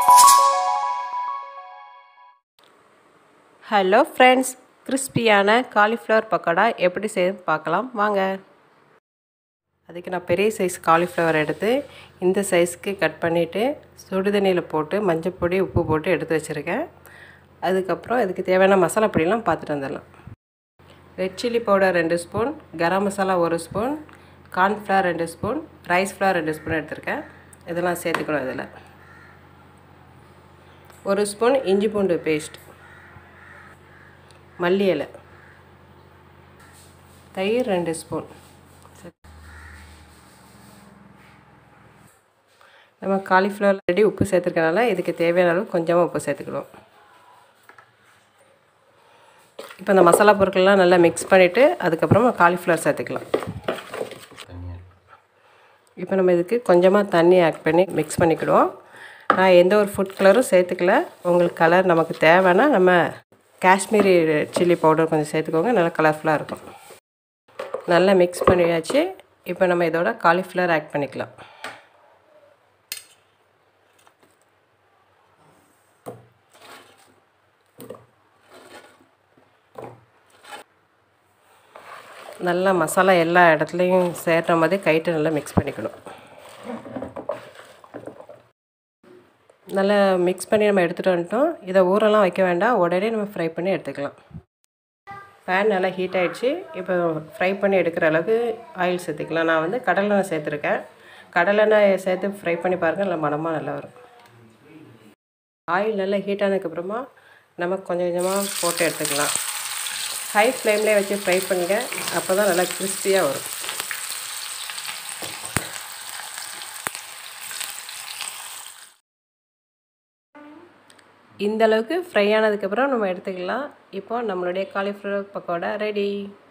hello friends கிறிஸ்பியான cauliflower pakoda எப்படி செய்யணும் பார்க்கலாம் வாங்க அதுக்கு நான் பெரிய சைஸ் காலிஃப்ளவர் எடுத்து இந்த சைஸ்க்கு கட் பண்ணிவிட்டு சுடு தண்ணியில் போட்டு மஞ்சள் பொடி உப்பு போட்டு எடுத்து வச்சுருக்கேன் அதுக்கப்புறம் இதுக்கு தேவையான மசாலா பொடியெலாம் பார்த்துட்டு வந்துடலாம் ரெட் சில்லி பவுடர் ரெண்டு ஸ்பூன் கரம் மசாலா ஒரு ஸ்பூன் கார்ன்ஃப்ளவர் ரெண்டு ஸ்பூன் ரைஸ் ஃப்ளவர் ரெண்டு ஸ்பூன் எடுத்திருக்கேன் இதெல்லாம் சேர்த்துக்கணும் இதில் ஒரு ஸ்பூன் இஞ்சி பூண்டு பேஸ்ட் மல்லி இலை தயிர் ரெண்டு ஸ்பூன் நம்ம காலிஃப்ளவர் ரெடி உப்பு சேர்த்துருக்கனால இதுக்கு தேவையான அளவு கொஞ்சமாக உப்பு சேர்த்துக்கிடுவோம் இப்போ இந்த மசாலா பொருட்கள்லாம் நல்லா மிக்ஸ் பண்ணிவிட்டு அதுக்கப்புறமா காலிஃப்ளவர் சேர்த்துக்கலாம் இப்போ நம்ம இதுக்கு கொஞ்சமாக தண்ணி ஆட் பண்ணி மிக்ஸ் பண்ணிக்கிடுவோம் நான் எந்த ஒரு ஃபுட் கலரும் சேர்த்துக்கல உங்களுக்கு கலர் நமக்கு தேவைன்னா நம்ம காஷ்மீரி சில்லி பவுடர் கொஞ்சம் சேர்த்துக்கோங்க நல்லா கலர்ஃபுல்லாக இருக்கும் நல்லா மிக்ஸ் பண்ணியாச்சு இப்போ நம்ம இதோட காலிஃப்ளவர் ஆட் பண்ணிக்கலாம் நல்லா மசாலா எல்லா இடத்துலையும் சேர்ற மாதிரி கைட்டு நல்லா மிக்ஸ் பண்ணிக்கணும் நல்லா மிக்ஸ் பண்ணி நம்ம எடுத்துகிட்டு வந்துட்டோம் இதை ஊரெல்லாம் வைக்க வேண்டாம் உடனே நம்ம ஃப்ரை பண்ணி எடுத்துக்கலாம் பேன் நல்லா ஹீட் ஆகிடுச்சு இப்போ ஃப்ரை பண்ணி எடுக்கிற அளவுக்கு ஆயில் சேர்த்துக்கலாம் நான் வந்து கடலெண்ணெய் சேர்த்துருக்கேன் கடலெண்ணெய் சேர்த்து ஃப்ரை பண்ணி பாருங்கள் நல்லா மனமாக நல்லா வரும் ஆயில் நல்லா ஹீட் ஆனதுக்கப்புறமா நம்ம கொஞ்சம் கொஞ்சமாக போட்டு எடுத்துக்கலாம் ஹை ஃப்ளேம்லேயே வச்சு ஃப்ரை பண்ணுங்க அப்போ தான் நல்லா கிறிஸ்பியாக வரும் இந்த அளவுக்கு ஃப்ரை ஆனதுக்கப்புறம் நம்ம எடுத்துக்கலாம் இப்போ நம்மளுடைய காலிஃப்ளவர் பக்கோடா ரெடி